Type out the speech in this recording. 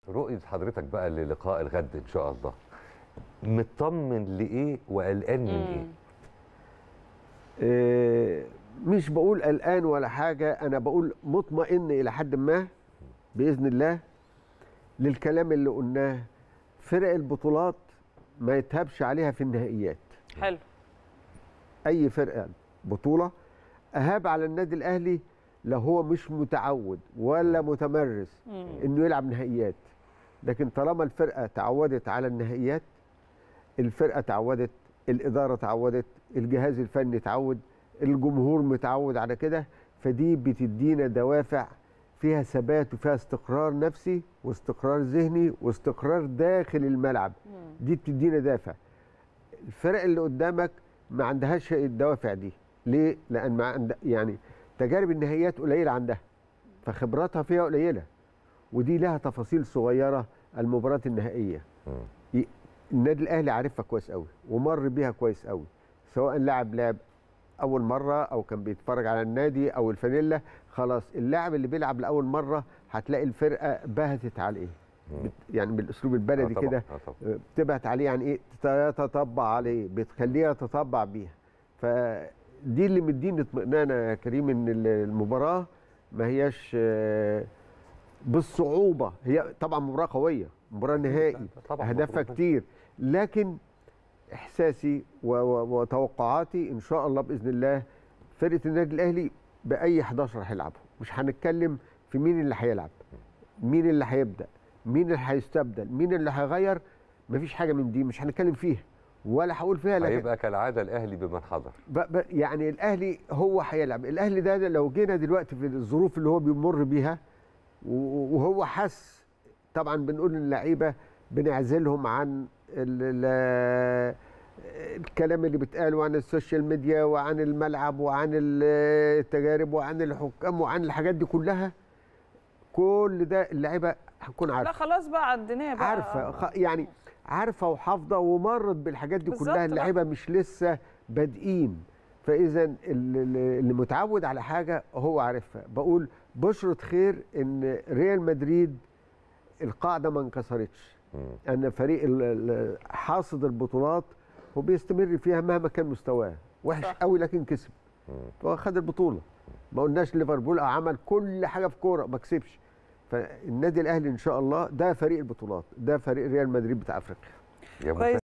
رؤية حضرتك بقى للقاء الغد إن شاء الله مطمن لإيه وقلقان من إيه؟ آه، مش بقول قلقان ولا حاجة أنا بقول مطمئن إلى حد ما بإذن الله للكلام اللي قلناه فرق البطولات ما يتهبش عليها في النهائيات حلو أي فرقة بطولة أهاب على النادي الأهلي لو هو مش متعود ولا متمرس مم. إنه يلعب نهائيات لكن طالما الفرقة تعودت على النهائيات الفرقة تعودت الإدارة تعودت الجهاز الفني تعود الجمهور متعود على كده فدي بتدينا دوافع فيها ثبات وفيها استقرار نفسي واستقرار ذهني واستقرار داخل الملعب دي بتدينا دافع الفرق اللي قدامك ما عندهاش الدوافع دي ليه لان ما عند يعني تجارب النهائيات قليله عندها فخبراتها فيها قليله ودي لها تفاصيل صغيره المباراه النهائيه مم. ي- النادي الاهلي عارفها كويس قوي ومر بيها كويس قوي سواء لاعب لعب اول مره او كان بيتفرج على النادي او الفانيلا خلاص اللاعب اللي بيلعب لاول مره هتلاقي الفرقه بهتت عليه بت- يعني بالاسلوب البلدي آه طبعاً، كده آه طبعاً. بتبعت عليه يعني ايه تتطبع عليه بتخليه يتطبع بيها فدي اللي مديني اطمئنان يا كريم ان المباراه ما هياش آه، بالصعوبه هي طبعا مباراه قويه مباراه نهائي طبعاً اهدافها مفروض. كتير لكن احساسي و- و- وتوقعاتي ان شاء الله باذن الله فرقه النادي الاهلي باي 11 هيلعبوا مش هنتكلم في مين اللي هيلعب مين اللي هيبدا مين اللي هيستبدل مين اللي هيغير مفيش حاجه من دي مش هنتكلم فيها ولا هقول فيها لكن هيبقى كالعادة الأهلي بمن حضر ب ب يعني الاهلي هو هيلعب الاهلي ده لو جينا دلوقتي في الظروف اللي هو بيمر بيها و- وهو حس طبعا بنقول للعيبه بنعزلهم عن ال ال الكلام اللي بيتقال وعن السوشيال ميديا وعن الملعب وعن ال- التجارب وعن الحكام وعن الحاجات دي كلها كل ده اللعيبه هتكون لا عارفه خلاص بقى عديناه بقى عارفه خ- يعني عارفه وحافظه ومرت بالحاجات دي بالظبط كلها بقى. اللعيبه مش لسه بادئين فاذا ال- ال- اللي متعود على حاجه هو عارفها بقول بشرة خير ان ريال مدريد القاعده ما انكسرتش مم. ان فريق ال- ال- حاصد البطولات وبيستمر فيها مهما كان مستواه وحش صح. قوي لكن كسب مم. فهو خد البطوله ما قلناش ليفربول عمل كل حاجه في كوره ما كسبش فالنادي الاهلي ان شاء الله ده فريق البطولات ده فريق ريال مدريد بتاع افريقيا يا كويس